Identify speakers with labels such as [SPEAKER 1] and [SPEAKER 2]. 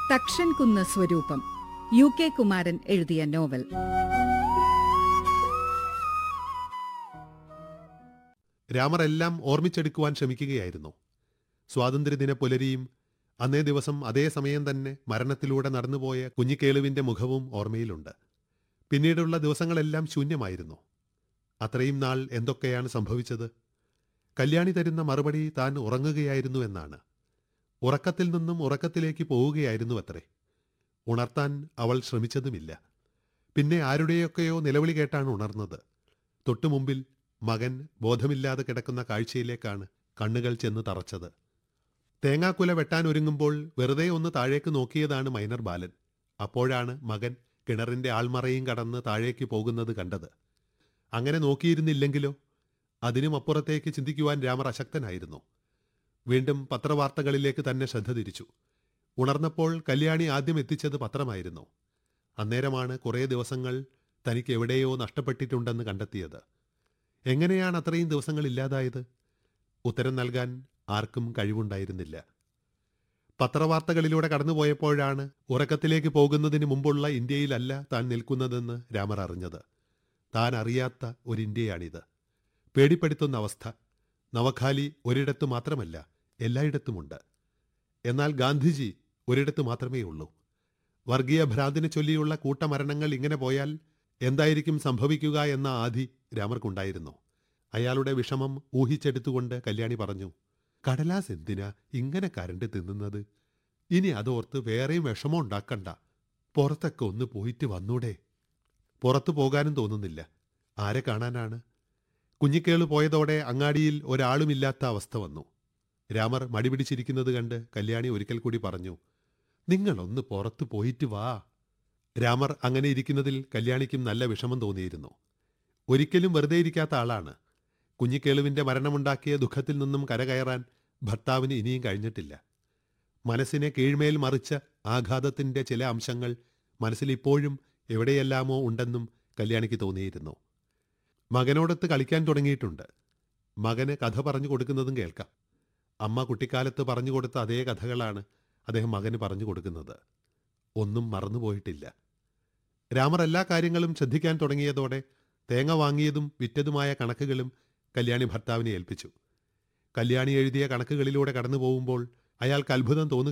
[SPEAKER 1] തക്ഷൻ കുന്ന് സ്വരൂപം U K Kumaran എഴുതിയ നോവൽ
[SPEAKER 2] രാമർ എല്ലാം ഓർമ്മിച്ചെടുക്കുവാൻ ശ്രമിക്കുകയായിരുന്നു സ്വാതന്ത്ര്യദിന പുലരിയും അന്നേ ദിവസം അതേ സമയം തന്നെ മരണത്തിലൂടെ നടന്നുപോയ കുഞ്ഞിക്കേളുവിന്റെ മുഖവും ഓർമ്മയിലുണ്ട് പിന്നീടുള്ള ദിവസങ്ങളെല്ലാം ശൂന്യമായിരുന്നു അത്രയും നാൾ എന്തൊക്കെയാണ് സംഭവിച്ചത് കല്യാണി തരുന്ന മറുപടി താൻ ഉറങ്ങുകയായിരുന്നു എന്നാണ് ഉറക്കത്തിൽ നിന്നും ഉറക്കത്തിലേക്ക് പോവുകയായിരുന്നു അത്രേ ഉണർത്താൻ അവൾ ശ്രമിച്ചതുമില്ല പിന്നെ ആരുടെയൊക്കെയോ നിലവിളി കേട്ടാണ് ഉണർന്നത് തൊട്ടുമുമ്പിൽ മകൻ ബോധമില്ലാതെ കിടക്കുന്ന കാഴ്ചയിലേക്കാണ് കണ്ണുകൾ ചെന്ന് തറച്ചത് തേങ്ങാക്കുല വെട്ടാൻ ഒരുങ്ങുമ്പോൾ വെറുതെ ഒന്ന് താഴേക്ക് നോക്കിയതാണ് മൈനർ ബാലൻ അപ്പോഴാണ് മകൻ കിണറിന്റെ ആൾമറയും കടന്ന് താഴേക്ക് പോകുന്നത് കണ്ടത് അങ്ങനെ നോക്കിയിരുന്നില്ലെങ്കിലോ അതിനും അപ്പുറത്തേക്ക് ചിന്തിക്കുവാൻ രാമർ അശക്തനായിരുന്നു വീണ്ടും പത്രവാർത്തകളിലേക്ക് തന്നെ ശ്രദ്ധ തിരിച്ചു ഉണർന്നപ്പോൾ കല്യാണി ആദ്യം എത്തിച്ചത് പത്രമായിരുന്നു അന്നേരമാണ് കുറേ ദിവസങ്ങൾ തനിക്ക് എവിടെയോ നഷ്ടപ്പെട്ടിട്ടുണ്ടെന്ന് കണ്ടെത്തിയത് എങ്ങനെയാണ് അത്രയും ദിവസങ്ങൾ ഇല്ലാതായത് ഉത്തരം നൽകാൻ ആർക്കും കഴിവുണ്ടായിരുന്നില്ല പത്രവാർത്തകളിലൂടെ കടന്നുപോയപ്പോഴാണ് ഉറക്കത്തിലേക്ക് പോകുന്നതിന് മുമ്പുള്ള ഇന്ത്യയിലല്ല താൻ നിൽക്കുന്നതെന്ന് രാമർ അറിഞ്ഞത് താൻ അറിയാത്ത ഒരു ഇന്ത്യയാണിത് പേടിപ്പെടുത്തുന്ന അവസ്ഥ നവഖാലി ഒരിടത്തു മാത്രമല്ല എല്ലായിടത്തുമുണ്ട് എന്നാൽ ഗാന്ധിജി ഒരിടത്ത് മാത്രമേ ഉള്ളൂ വർഗീയ ഭ്രാന്തിനെ ചൊല്ലിയുള്ള കൂട്ടമരണങ്ങൾ ഇങ്ങനെ പോയാൽ എന്തായിരിക്കും സംഭവിക്കുക എന്ന ആധി രാമർക്കുണ്ടായിരുന്നു അയാളുടെ വിഷമം ഊഹിച്ചെടുത്തുകൊണ്ട് കല്യാണി പറഞ്ഞു കടലാസ് എന്തിനാ ഇങ്ങനെ കരണ്ട് തിന്നുന്നത് ഇനി അതോർത്ത് വേറെയും വിഷമം ഉണ്ടാക്കണ്ട പുറത്തൊക്കെ ഒന്ന് പോയിട്ട് വന്നൂടെ പുറത്തു പോകാനും തോന്നുന്നില്ല ആരെ കാണാനാണ് കുഞ്ഞിക്കേള് പോയതോടെ അങ്ങാടിയിൽ ഒരാളുമില്ലാത്ത അവസ്ഥ വന്നു രാമർ മടിപിടിച്ചിരിക്കുന്നത് കണ്ട് കല്യാണി ഒരിക്കൽ കൂടി പറഞ്ഞു നിങ്ങളൊന്ന് പുറത്തു പോയിട്ട് വാ രാമർ അങ്ങനെ ഇരിക്കുന്നതിൽ കല്യാണിക്കും നല്ല വിഷമം തോന്നിയിരുന്നു ഒരിക്കലും വെറുതെ ഇരിക്കാത്ത ആളാണ് കുഞ്ഞിക്കേളുവിന്റെ മരണമുണ്ടാക്കിയ ദുഃഖത്തിൽ നിന്നും കരകയറാൻ ഭർത്താവിന് ഇനിയും കഴിഞ്ഞിട്ടില്ല മനസ്സിനെ കീഴ്മേൽ മറിച്ച ആഘാതത്തിന്റെ ചില അംശങ്ങൾ മനസ്സിൽ ഇപ്പോഴും എവിടെയെല്ലാമോ ഉണ്ടെന്നും കല്യാണിക്ക് തോന്നിയിരുന്നു മകനോടൊത്ത് കളിക്കാൻ തുടങ്ങിയിട്ടുണ്ട് മകന് കഥ പറഞ്ഞു കൊടുക്കുന്നതും കേൾക്കാം അമ്മ കുട്ടിക്കാലത്ത് പറഞ്ഞു കൊടുത്ത അതേ കഥകളാണ് അദ്ദേഹം മകന് പറഞ്ഞു കൊടുക്കുന്നത് ഒന്നും മറന്നുപോയിട്ടില്ല രാമർ എല്ലാ കാര്യങ്ങളും ശ്രദ്ധിക്കാൻ തുടങ്ങിയതോടെ തേങ്ങ വാങ്ങിയതും വിറ്റതുമായ കണക്കുകളും കല്യാണി ഭർത്താവിനെ ഏൽപ്പിച്ചു കല്യാണി എഴുതിയ കണക്കുകളിലൂടെ കടന്നു പോകുമ്പോൾ അയാൾക്ക് അത്ഭുതം തോന്നുക